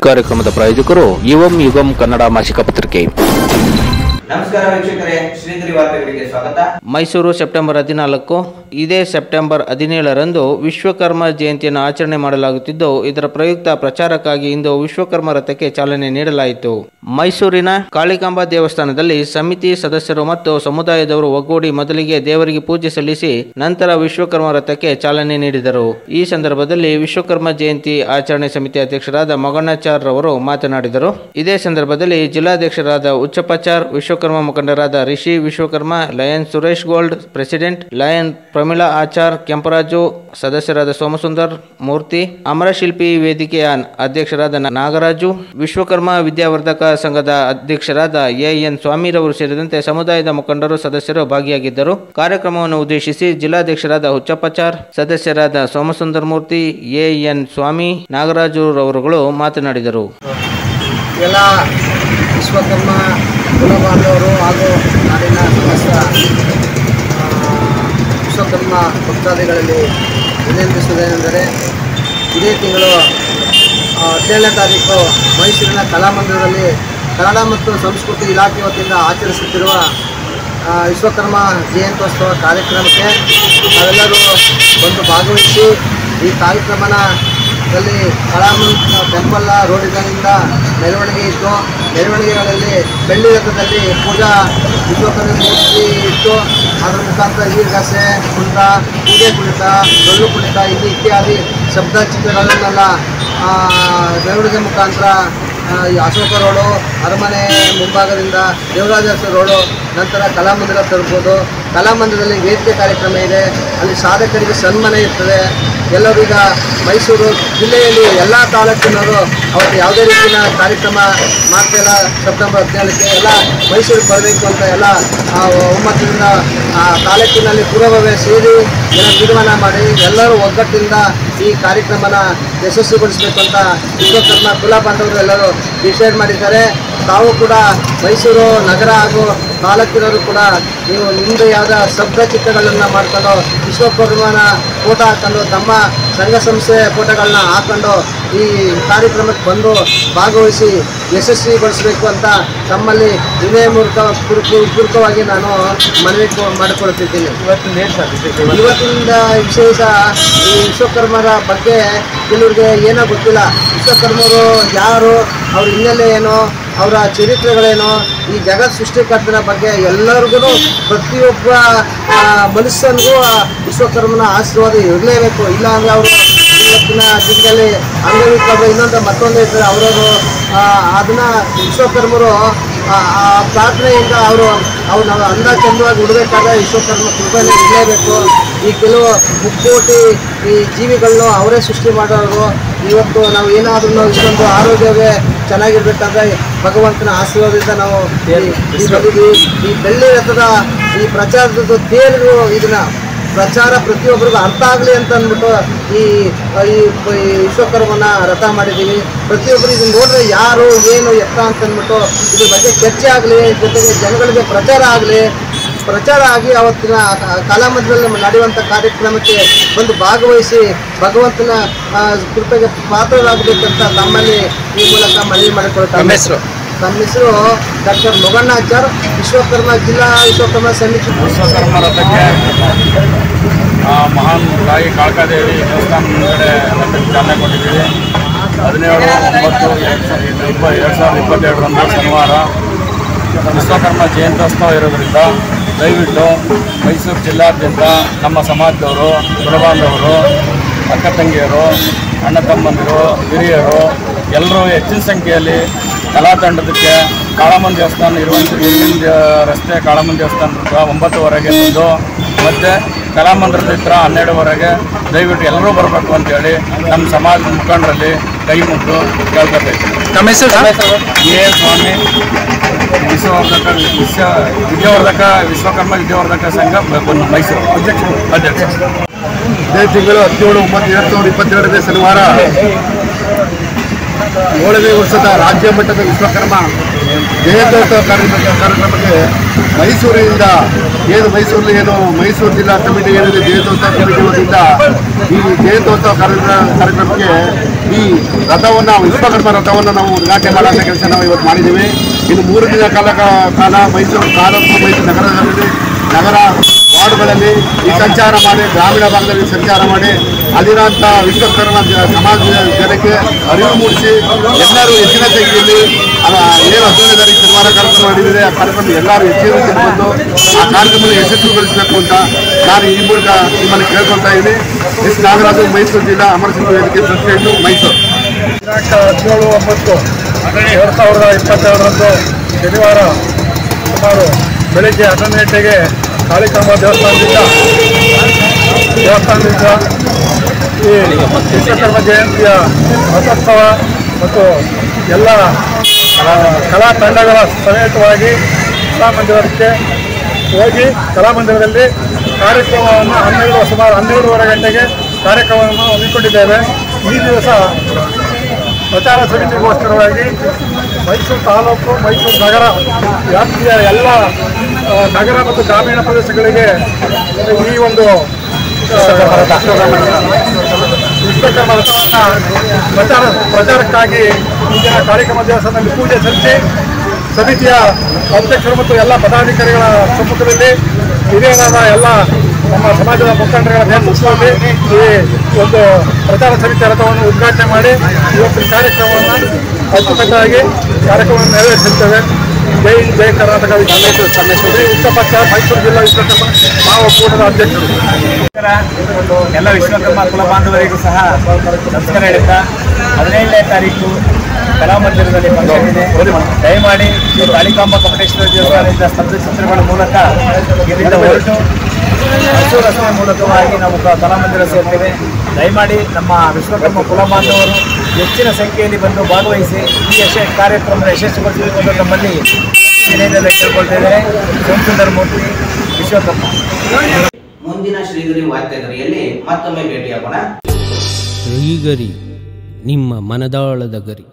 ಕಾರ್ಯಕ್ರಮದ ಪ್ರಾಯೋಜಕರು ಯುವಂ ಯುಗಂ ಕನ್ನಡ ಮಾಸಿಕ ಪತ್ರಿಕೆ ನಮಸ್ಕಾರ ವೀಕ್ಷಕರೇ ಶ್ರೀಧರಿ ವಾರ್ತೆಗಳಿಗೆ ಸ್ವಾಗತ ಮೈಸೂರು ಸೆಪ್ಟೆಂಬರ್ ಹದಿನಾಲ್ಕು ಇದೇ ಸೆಪ್ಟೆಂಬರ್ ಹದಿನೇಳರಂದು ವಿಶ್ವಕರ್ಮ ಜಯಂತಿಯನ್ನು ಆಚರಣೆ ಮಾಡಲಾಗುತ್ತಿದ್ದು ಇದರ ಪ್ರಯುಕ್ತ ಪ್ರಚಾರಕ್ಕಾಗಿ ಇಂದು ವಿಶ್ವಕರ್ಮ ರಥಕ್ಕೆ ಚಾಲನೆ ನೀಡಲಾಯಿತು ಮೈಸೂರಿನ ಕಾಳಿಕಾಂಬ ದೇವಸ್ಥಾನದಲ್ಲಿ ಸಮಿತಿ ಸದಸ್ಯರು ಮತ್ತು ಸಮುದಾಯದವರು ಒಗ್ಗೂಡಿ ಮೊದಲಿಗೆ ದೇವರಿಗೆ ಪೂಜೆ ಸಲ್ಲಿಸಿ ನಂತರ ವಿಶ್ವಕರ್ಮ ರಥಕ್ಕೆ ಚಾಲನೆ ನೀಡಿದರು ಈ ಸಂದರ್ಭದಲ್ಲಿ ವಿಶ್ವಕರ್ಮ ಜಯಂತಿ ಆಚರಣೆ ಸಮಿತಿ ಅಧ್ಯಕ್ಷರಾದ ಮಗಣ್ಣಾಚಾರ್ ರವರು ಮಾತನಾಡಿದರು ಇದೇ ಸಂದರ್ಭದಲ್ಲಿ ಜಿಲ್ಲಾಧ್ಯಕ್ಷರಾದ ಉಚ್ಚಪಚಾರ್ ವಿಶ್ವಕರ್ಮ ಮುಖಂಡರಾದ Rishi Vishwakarma lion Suresh gold president lion Pramila Achar Kemparaju ಸದಸ್ಯರಾದ ಸೋಮಸುಂದರ್ ಮೂರ್ತಿ ಅಮರಶಿಲ್ಪಿ ವೇದಿಕೆಯ ಅಧ್ಯಕ್ಷರಾದ ನಾಗರಾಜು ವಿಶ್ವಕರ್ಮ ವಿದ್ಯಾವರ್ಧಕ ಸಂಘದ ಅಧ್ಯಕ್ಷರಾದ ಎ ಎನ್ ಸ್ವಾಮಿರವರು ಸೇರಿದಂತೆ ಸಮುದಾಯದ ಮುಖಂಡರು ಸದಸ್ಯರು ಭಾಗಿಯಾಗಿದ್ದರು ಕಾರ್ಯಕ್ರಮವನ್ನು ಉದ್ದೇಶಿಸಿ ಜಿಲ್ಲಾಧ್ಯಕ್ಷರಾದ ಹುಚ್ಚಪ್ಪಚಾರ್ ಸದಸ್ಯರಾದ ಸೋಮಸುಂದರ್ ಮೂರ್ತಿ ಎ ಎನ್ ಸ್ವಾಮಿ ನಾಗರಾಜು ರವರುಗಳು ಮಾತನಾಡಿದರು ಎಲ್ಲ ವಿಶ್ವಕರ್ಮ ಕುಲಬಾಂಧವರು ಹಾಗೂ ನಾಡಿನ ಸಮಸ್ತ ಆ, ವಿಶ್ವಕರ್ಮ ಭಕ್ತಾದಿಗಳಲ್ಲಿ ವಿನಂತಿಸುವುದೇನೆಂದರೆ ಇದೇ ತಿಂಗಳು ಆ, ಹದಿನೇಳನೇ ತಾರೀಕು ಮೈಸೂರಿನ ಕಲಾಮಂದಿರದಲ್ಲಿ ಕನ್ನಡ ಮತ್ತು ಸಂಸ್ಕೃತಿ ಇಲಾಖೆ ವತಿಯಿಂದ ಆಚರಿಸುತ್ತಿರುವ ಆ, ವಿಶ್ವಕರ್ಮ ಜಯಂತ್ಯೋತ್ಸವ ಕಾರ್ಯಕ್ರಮಕ್ಕೆ ನಾವೆಲ್ಲರೂ ಬಂದು ಭಾಗವಹಿಸಿ ಈ ಕಾರ್ಯಕ್ರಮನ ದಲ್ಲಿ ಕಳಾಮನ್ ಟೆಂಪಲ್ ರೋಡಿನಿಂದ ಮೆರವಣಿಗೆ ಇತ್ತು ಮೆರವಣಿಗೆಗಳಲ್ಲಿ ಬೆಳ್ಳಿ ರಥದಲ್ಲಿ ಪೂಜಾ ವಿಶ್ವಕರ್ಮ ಮೂರ್ತಿ ಇತ್ತು ಅದರ ಮುಖಾಂತರ ಈರ್ಗಾಸೆ ಕುಂಟ ಪೂಜೆ ಕುಣಿತ ಡೊಳ್ಳು ಕುಣಿತ ಇಲ್ಲಿ ಇತ್ಯಾದಿ ಶಬ್ದ ಚಿತ್ರಗಳನ್ನೆಲ್ಲ ಆ, ಮೆರವಣಿಗೆ ಮುಖಾಂತರ ಆ, ಈ ಅಶೋಕ ರೋಡು ಅರಮನೆ ಮುಂಭಾಗದಿಂದ ದೇವರಾಜ ರೋಡು ನಂತರ ಕಲಾಮಂದಿರ ತಲುಪೋದು ಕಲಾಮಂದಿರದಲ್ಲಿ ವೇದಿಕೆ ಕಾರ್ಯಕ್ರಮ ಇದೆ ಅಲ್ಲಿ ಸಾಧಕರಿಗೆ ಸನ್ಮಾನ ಇರ್ತದೆ ಎಲ್ಲರೂ ಈಗ ಮೈಸೂರು ಜಿಲ್ಲೆಯಲ್ಲಿ ಎಲ್ಲ ತಾಲೂಕಿನವರು ಅವತ್ತು ಯಾವುದೇ ರೀತಿಯ ಕಾರ್ಯಕ್ರಮ ಮಾಡ್ತಿಲ್ಲ ಸೆಪ್ಟೆಂಬರ್ ಹದಿನೇಳಕ್ಕೆ ಎಲ್ಲ ಮೈಸೂರಿಗೆ ಬರಬೇಕು ಅಂತ ಎಲ್ಲ ಆ, ಒಮ್ಮತದಿಂದ ಆ ತಾಲೂಕಿನಲ್ಲಿ ಪೂರ್ವಭಾವಿ ಸೇರಿ ಎಲ್ಲ ತೀರ್ಮಾನ ಮಾಡಿ ಎಲ್ಲರೂ ಒಗ್ಗಟ್ಟಿನಿಂದ ಈ ಕಾರ್ಯಕ್ರಮನ ಯಶಸ್ವಿಗೊಳಿಸಬೇಕು ಅಂತ ವಿಶ್ವಕರ್ಮ ಕುಲ ಬಾಂಧವರು ಎಲ್ಲರೂ ಡಿಸೈಡ್ ಮಾಡಿದ್ದಾರೆ ತಾವು ಕೂಡ ಮೈಸೂರು ನಗರ ಹಾಗೂ ತಾಲೂಕಿನವರು ಕೂಡ ನೀವು ನಿಮ್ಮದು ಯಾವುದೇ ಶಬ್ದ ಚಿತ್ರಗಳನ್ನು ಮಾಡ್ಕೊಂಡು ವಿಶ್ವಕರ್ಮನ ಫೋಟೋ ಹಾಕೊಂಡು ತಮ್ಮ ಸಂಘ ಸಂಸ್ಥೆ ಫೋಟೋಗಳನ್ನ ಹಾಕೊಂಡು ಈ ಕಾರ್ಯಕ್ರಮಕ್ಕೆ ಬಂದು ಭಾಗವಹಿಸಿ ಯಶಸ್ವಿಗೊಳಿಸಬೇಕು ಅಂತ ತಮ್ಮಲ್ಲಿ ವಿನಯ ಮೂಲಕ ಪೂರ್ವ- ಪೂರ್ವಕವಾಗಿ ನಾನು ಮನವಿ ಕೊ- ಮಾಡಿಕೊಳ್ಳುತ್ತಿದ್ದೀನಿ ಇವತ್ತಿನಿಂದ ವಿಶೇಷ ಈ ವಿಶ್ವಕರ್ಮರ ಬಗ್ಗೆ ಕೆಲವ್ರಿಗೆ ಏನೋ ಗೊತ್ತಿಲ್ಲ ವಿಶ್ವಕರ್ಮರು ಯಾರು ಅವ್ರ ಹಿನ್ನೆಲೆ ಏನು ಅವರ ಚರಿತ್ರೆಗಳೇನು ಈ ಜಗತ್ ಸೃಷ್ಟಿಕರ್ತನ ಬಗ್ಗೆ ಎಲ್ಲರಿಗೂ ಪ್ರತಿಯೊಬ್ಬ ಆ, ಮನುಷ್ಯನಿಗೂ ಆ ವಿಶ್ವಕರ್ಮನ ಆಶೀರ್ವಾದ ಇರಲೇಬೇಕು ಇಲ್ಲ ಅಂದರೆ ಅವರು ಇವತ್ತಿನ ದಿನದಲ್ಲಿ ಅಂಗವಿಕಲ ಇನ್ನೊಂದು ಮತ್ತೊಂದು ಇರ್ತಾರೆ ಅವರವರು ಅದನ್ನ ವಿಶ್ವಕರ್ಮರು ಆ ಆ ಪ್ರಾರ್ಥನೆಯಿಂದ ಅವರು ಅವ್ರು ನಾವು ಅಂದ ಚಂದವಾಗಿ ಉಡಬೇಕಾದ ವಿಶ್ವಕರ್ಮ ಕೃಪೆನೇ ಇರಲೇಬೇಕು ಈ ಕೆಲವು ಮುಕ್ಕೋಟಿ ಈ ಜೀವಿಗಳನ್ನು ಅವರೇ ಸೃಷ್ಟಿ ಮಾಡೋರು ಇವತ್ತು ನಾವು ಏನಾದ್ರೂ ಇಷ್ಟೊಂದು ಆರೋಗ್ಯವೇ ಚೆನ್ನಾಗಿರ್ಬೇಕಾದ್ರೆ ಭಗವಂತನ ಆಶೀರ್ವಾದದಿಂದ ನಾವು ಈ- ಈ ಬಂದಿದ್ವಿ. ಈ ಬೆಳ್ಳಿ ರಥದ ಈ ಪ್ರಚಾರದ ತೇರು ಇದನ್ನ ಪ್ರಚಾರ ಪ್ರತಿಯೊಬ್ಬರಿಗೂ ಅರ್ಥ ಆಗಲಿ ಅಂತ ಅಂದ್ಬಿಟ್ಟು ಈ ಈ ಈ ವಿಶ್ವಕರ್ಮನ ರಥ ಮಾಡಿದ್ದೀವಿ ಪ್ರತಿಯೊಬ್ಬರು ಇದನ್ನ ನೋಡಿದ್ರೆ ಯಾರು ಏನು ಎತ್ತ ಅಂತ ಅಂದ್ಬಿಟ್ಟು ಇದ್ರ ಬಗ್ಗೆ ಚರ್ಚೆ ಆಗಲಿ ಜೊತೆಗೆ ಜನಗಳಿಗೆ ಪ್ರಚಾರ ಆಗಲಿ ಪ್ರಚಾರ ಆಗಿ ಅವತ್ತಿನ ಕಾಲಮಂದಿರದಲ್ಲಿ ನಡೆಯುವಂಥ ಕಾರ್ಯಕ್ರಮಕ್ಕೆ ಬಂದು ಭಾಗವಹಿಸಿ ಭಗವಂತನ ಆ, ಕೃಪೆಗೆ ಪಾತ್ರರಾಗಬೇಕಂತ ತಮ್ಮಲ್ಲಿ ಈ ಮೂಲಕ ಮನವಿ ಮಾಡಿಕೊಳ್ತಾರೆ ತಮ್ಮ ಹೆಸರು ಡಾಕ್ಟರ್ ಮೊಗಣ್ಣಾಚಾರ್ ವಿಶ್ವಕರ್ಮ ಜಿಲ್ಲಾ ವಿಶ್ವಕರ್ಮ ಸಮಿತಿ ವಿಶ್ವಕರ್ಮ ರಥಕ್ಕೆ ಆ, ಮಹಾನ್ ತಾಯಿ ಕಾಳಕಾದೇವಿ ದೇವಸ್ಥಾನ ಮುಂದೆ ರಥಕ್ಕೆ ಚಾಲನೆ ಕೊಟ್ಟಿದ್ದೀವಿ ಹದಿನೇಳು ಒಂಬತ್ತು ಎರಡು ಸಾವಿರದ ಇಪ್ಪ ಎರಡು ಸಾವಿರದ ಇಪ್ಪತ್ತೆರಡರಂದು ಶನಿವಾರ ವಿಶ್ವಕರ್ಮ ಜಯಂತ್ಯೋತ್ಸವ ಇರೋದ್ರಿಂದ ದಯವಿಟ್ಟು ಮೈಸೂರು ಜಿಲ್ಲಾದ್ಯಂತ ನಮ್ಮ ಸಮಾಜದವರು ಕುಲಬಾಂಧವರು ಅಕ್ಕ ತಂಗಿಯರು ಅಣ್ಣ ತಮ್ಮಂದಿರು ಹಿರಿಯರು ಎಲ್ಲರೂ ಹೆಚ್ಚಿನ ಸಂಖ್ಯೆಯಲ್ಲಿ ಕಲಾ ತಂಡದಕ್ಕೆ ಕಾಳಮ್ಮನ ದೇವಸ್ಥಾನ ಇರುವಂಥ ಇಲ್ಲಿಂದ ರಸ್ತೆ ಕಾಳಮ್ಮನ ದೇವಸ್ಥಾನದಿಂದ ಒಂಬತ್ತುವರೆಗೆ ಬಂದು ಮತ್ತು ಕಲಾಮಂದಿರದ ಹತ್ರ ಹನ್ನೆರಡುವರೆಗೆ ದಯವಿಟ್ಟು ಎಲ್ಲರೂ ಬರಬೇಕು ಅಂತೇಳಿ ನಮ್ಮ ಸಮಾಜದ ಮುಖಂಡರಲ್ಲಿ ಕೈ ಮುಟ್ಟು ಕೇಳ್ಕೊಬೇಕು ನಮ್ಮ ಹೆಸರು ಎ ಸ್ವಾಮಿ ವಿಶ್ವವರ್ಧಕ ವಿಶ್ವ ವಿದ್ಯಾವರ್ಧಕ ವಿಶ್ವಕರ್ಮ ವಿದ್ಯಾವರ್ಧಕ ಸಂಘ ಬ- ಮೈಸೂರು ಅಧ್ಯಕ್ಷ ಅಧ್ಯಕ್ಷ ಇದೇ ತಿಂಗಳು ಹದಿನೇಳು ಒಂಬತ್ತು ಎರಡು ಸಾವಿರದ ಇಪ್ಪತ್ತೆರಡನೇ ಶನಿವಾರ ಏಳನೇ ವರ್ಷದ ರಾಜ್ಯ ಮಟ್ಟದ ವಿಶ್ವಕರ್ಮ ಜಯಂತ್ಯೋತ್ಸವ ಕಾರ್ಯಕ್ರಮ ಕಾರ್ಯಕ್ರಮಕ್ಕೆ ಮೈಸೂರಿನಿಂದ ಏನು ಮೈಸೂರಲ್ಲಿ ಏನು ಮೈಸೂರು ಜಿಲ್ಲಾ ಕಮಿಟಿ ಏನಿದೆ ಜಯಂತ್ಯೋತ್ಸವ ಕಮಿಟಿ ವತಿಯಿಂದ ಈ ಜಯಂತ್ಯೋತ್ಸವ ಕಾರ್ಯಕ್ರಮ ಕಾರ್ಯಕ್ರಮಕ್ಕೆ ಈ ರಥವನ್ನು ವಿಶ್ವಕರ್ಮ ರಥವನ್ನು ನಾವು ಉದ್ಘಾಟನೆ ಮಾಡುವಂಥ ಕೆಲಸ ನಾವು ಇವತ್ತು ಮಾಡಿದ್ದೀವಿ ಇನ್ನು ಮೂರು ದಿನ ಕಾಲ ಕಾಲ ಮೈಸೂರು ತಾಲೂಕು ಮೈಸೂರು ನಗರದಲ್ಲಿ ನಗರ ವಾರ್ಡ್ಗಳಲ್ಲಿ ಈ ಸಂಚಾರ ಮಾಡಿ ಗ್ರಾಮೀಣ ಭಾಗದಲ್ಲಿ ಸಂಚಾರ ಮಾಡಿ ಅಲ್ಲಿರುವಂಥ ವಿಶ್ವಕರ್ಮ ಜ- ಸಮಾಜದ ಜನಕ್ಕೆ ಅರಿವು ಮೂಡಿಸಿ ಎಲ್ಲರೂ ಹೆಚ್ಚಿನ ಸಂಖ್ಯೆಯಲ್ಲಿ ಅಲ್ಲ, ಏನು ಹದಿನೈದು ತಾರೀಕು ಶನಿವಾರ ಕಾರ್ಯಕ್ರಮ ಮಾಡಿದರೆ ಆ ಕಾರ್ಯಕ್ರಮ ಎಲ್ಲರೂ ಹೆಚ್ಚಿನ ಸಂಖ್ಯೆಯಲ್ಲಿ ಬಂದು ಆ ಕಾರ್ಯಕ್ರಮ ಯಶಸ್ವಿಗೊಳಿಸಬೇಕು ಅಂತ ನಾನು ಈ ಮೂಲಕ ನಿಮ್ಮಲ್ಲಿ ಕೇಳ್ಕೊಳ್ತಾ ಇದ್ದೀನಿ ಎಸ್ ನಾಗರಾಜು ಮೈಸೂರು ಜಿಲ್ಲಾ ಅಮರಸಿಂಹ ವೇದಿಕೆ ಪ್ರೆಸಿಡೆಂಟು ಮೈಸೂರು ದಿನಾಂಕ ಹದಿನೇಳು ಒಂಬತ್ತು ಎರಡು ಸಾವಿರದ ಇಪ್ಪತ್ತೆರಡರಂದು ಶನಿವಾರ ಸುಮಾರು ಬೆಳಗ್ಗೆ ಹನ್ನೊಂದು ಗಂಟೆಗೆ ಕಾಳಿಕಾಂಬ ದೇವಸ್ಥಾನದಿಂದ ದೇವಸ್ಥಾನದಿಂದ ಈ ವಿಶ್ವಕರ್ಮ ಜಯಂತಿಯ ರಥೋತ್ಸವ ಮತ್ತು ಎಲ್ಲ ಆ, ಕಲಾ ತಂಡಗಳ ಸಮೇತವಾಗಿ ಕಲಾಮಂದಿರಕ್ಕೆ ಹೋಗಿ ಕಲಾಮಂದಿರದಲ್ಲಿ ಕಾರ್ಯಕ್ರಮವನ್ನು ಹನ್ನೆರಡು ಸುಮಾರು ಹನ್ನೆರಡೂವರೆ ಗಂಟೆಗೆ ಕಾರ್ಯಕ್ರಮವನ್ನು ಹಮ್ಮಿಕೊಂಡಿದ್ದೇವೆ ಈ ದಿವಸ ಪ್ರಚಾರ ಸಮಿತಿಗೋಸ್ಕರವಾಗಿ ಮೈಸೂರು ತಾಲೂಕು ಮೈಸೂರು ನಗರ ವ್ಯಾಪ್ತಿಯ ಎಲ್ಲ ಆ, ನಗರ ಮತ್ತು ಗ್ರಾಮೀಣ ಪ್ರದೇಶಗಳಿಗೆ ಈ ಒಂದು ಆ, ವಿಶ್ವಕರ್ಮ ರಥವನ್ನು ಪ್ರಚಾರ ಪ್ರಚಾರಕ್ಕಾಗಿ ಇಂದಿನ ಕಾರ್ಯಕ್ರಮ ದೇವಸ್ಥಾನದಲ್ಲಿ ಪೂಜೆ ಸಲ್ಲಿಸಿ ಸಮಿತಿಯ ಅಧ್ಯಕ್ಷರು ಮತ್ತು ಎಲ್ಲ ಪದಾಧಿಕಾರಿಗಳ ಸಮ್ಮುಖದಲ್ಲಿ ಹಿರಿಯರಾದ ಎಲ್ಲ ನಮ್ಮ ಸಮಾಜದ ಮುಖಂಡರುಗಳ ನೇತೃತ್ವದಲ್ಲಿ ಈ ಒಂದು ಪ್ರಚಾರ ಸಮಿತಿಯ ರಥವನ್ನು ಉದ್ಘಾಟನೆ ಮಾಡಿ ಇವತ್ತಿನ ಕಾರ್ಯಕ್ರಮವನ್ನು ಅಚ್ಚುಕಟ್ಟಾಗಿ ಕಾರ್ಯಕ್ರಮವನ್ನು ನೆರವೇರಿಸುತ್ತೇವೆ ಜೈ ಹಿಂದ್, ಜೈ ಕರ್ನಾಟಕ ವಿಶ್ವ ಶ್ರೀ ಉತ್ತಪಕ್ಷ ಮೈಸೂರು ಜಿಲ್ಲಾ ವಿಶ್ವಕರ್ಮ ನಾವು ಕೂಟದ ಅಧ್ಯಕ್ಷರು ಎಲ್ಲ ವಿಶ್ವಕರ್ಮ ಕುಲ ಬಾಂಧವರಿಗೂ ಸಹ ನಮಸ್ಕಾರ ಹೇಳುತ್ತಾ ಹದಿನೈದನೇ ತಾರೀಕು ಕಲಾಮಂದಿರದಲ್ಲಿ ಫಂಕ್ಷನ್ ಇದೆ ದಯಮಾಡಿ ಈ ಕಾಳಿಕಾಂಬ ಕಪಟೇಶ್ವರ ದೇವಸ್ಥಾನದಿಂದ ಸ್ತಬ್ಧ ಚಿತ್ರಗಳ ಮೂಲಕ ಇಲ್ಲಿಂದ ಹೊರಟು ಹಸು ರಸ್ತೆ ಮೂಲಕವಾಗಿ ನಾವು ಕ- ಕಲಾಮಂದಿರ ಸೇರ್ತೇವೆ ದಯಮಾಡಿ ನಮ್ಮ ವಿಶ್ವಕರ್ಮ ಕುಲ ಬಾಂಧವರು ಹೆಚ್ಚಿನ ಸಂಖ್ಯೆಯಲ್ಲಿ ಬಂದು ಭಾಗವಹಿಸಿ ಈ ಯಶ ಕಾರ್ಯಕ್ರಮದ ಯಶಸ್ವಿಗೊಳಿಸಬೇಕು ಅಂತ ತಮ್ಮಲ್ಲಿ ವಿನಯದಲ್ಲಿ ಕೇಳ್ಕೊಳ್ತಾ ಇದ್ದಾರೆ ಸೋಮಸುಂದರ ಮೂರ್ತಿ ವಿಶ್ವಕರ್ಮ ಮುಂದಿನ ಶ್ರೀಗರಿ ವಾರ್ತೆಗರಿಯಲ್ಲಿ ಮತ್ತೊಮ್ಮೆ ಭೇಟಿಯಾಗೋಣ ಶ್ರೀಗರಿ ನಿಮ್ಮ ಮನದಾಳದ ಗರಿ